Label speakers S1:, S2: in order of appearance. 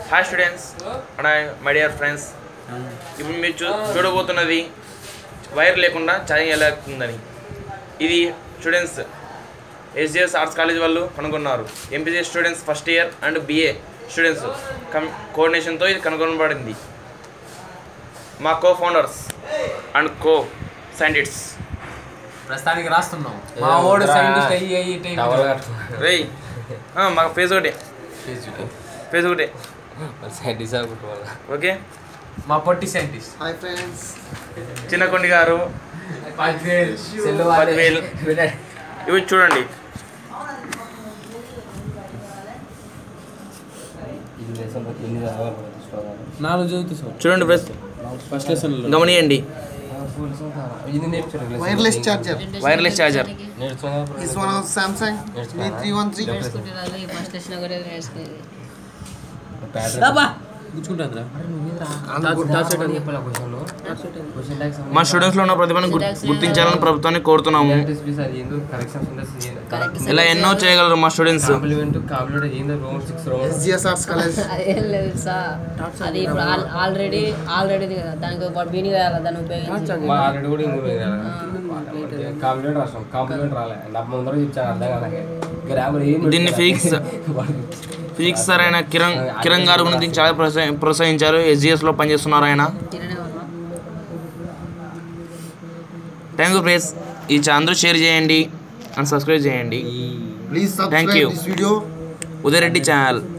S1: Hi students and my dear friends ఇప్పుడు మీరు చూ చూడబోతున్నది wire లేకుండా ఛార్జింగ్ ఎలా అవుతుందని ఇది స్టూడెంట్స్ ఎస్జిఎస్ ఆర్ట్స్ కాలేజ్ వాళ్ళు కనుగొన్నారు MPC students first year and BA students కం కోఆర్డినేషన్తో ఇది కనుగొనబడింది మా co founders and co scientists
S2: ప్రస్తుతానికి రాస్తున్నాం మా ఓడు సైంటిస్ట్ అయ్యి అయ్యి ఇటు
S3: టవల్
S2: అయిపోయి.
S3: కట్టుకో
S1: రేయ్ ఆ, మా ఫేస్ ఒకటే ఫేస్ ఒకటే
S3: సైంటిస్ట్ అనుకుంటున్నా
S1: ఓకే
S2: మా పొట్టి సైంటిస్ట్
S4: హాయ్ ఫ్రెండ్స్
S1: చిన్న కొండి గారు
S2: సెల్
S1: పదివేలు. ఇవి చూడండి
S3: ఇది దేశం ఎన్ని చదవాలి తీసుకోవాలి
S5: నాలుగు చదువుతావు
S1: చూడండి ఫ్రెండ్స్
S5: ఫస్ట్ లెసన్లో
S1: గమనియండి
S3: ఇది నేర్చుకోవాలి
S4: వైర్లెస్ చార్జర్
S1: వైర్లెస్ ఛార్జర్
S3: నేర్చుకోవాలి
S4: is one of Samsung V three one three
S6: నేర్చుకుంటున్నారు ఫస్ట్ వచ్చిన కూడా నేర్చుకునేది
S5: గుచ్చుకుంటుందిరా
S1: మా స్టూడెంట్స్లో ఉన్న ప్రతిభను గుర్- గుర్తించాలని ప్రభుత్వాన్ని కోరుతున్నాము ఇలా ఎన్నో చేయగలరు మా స్టూడెంట్స్
S3: కాంప్లిమెంట్ కాంప్లిమెంట్ ఏందో room six room
S4: SGS arts college
S6: అదేం లేదు సార్ అది ఇప్పుడు ఆల్రెడీ ఆల్రెడీ దానికి ఒక బీని వేయాలి దాన్ని ఉపయోగించి
S3: మా ఆల్రెడీ కూడా ఇంకో కాంప్లిమెంట్ రాసాం కాంప్లిమెంట్ రాలే నా ముందర ఇచ్చాను అర్థం కాలే గ్రామర్ ఏం
S1: దీన్ని ఫిజిక్స్ ఫిజిక్స్ సార్ అయిన కిరణ్ కిరణ్ గారు గురించి చాలా ప్రోత్సహి- ప్రోత్సహించారు ఎస్జిఎస్లో పనిచేస్తున్నారు ఆయన
S6: తిననే ఉన్నా
S1: థ్యాంక్ యూ ప్లేస్ ఈ ఛా- అందరూ షేర్ చేయండి అండ్ సబ్స్క్రైబ్ చేయండి
S4: please
S1: Thank you.
S4: Subscribe this video
S1: Udayareddy channel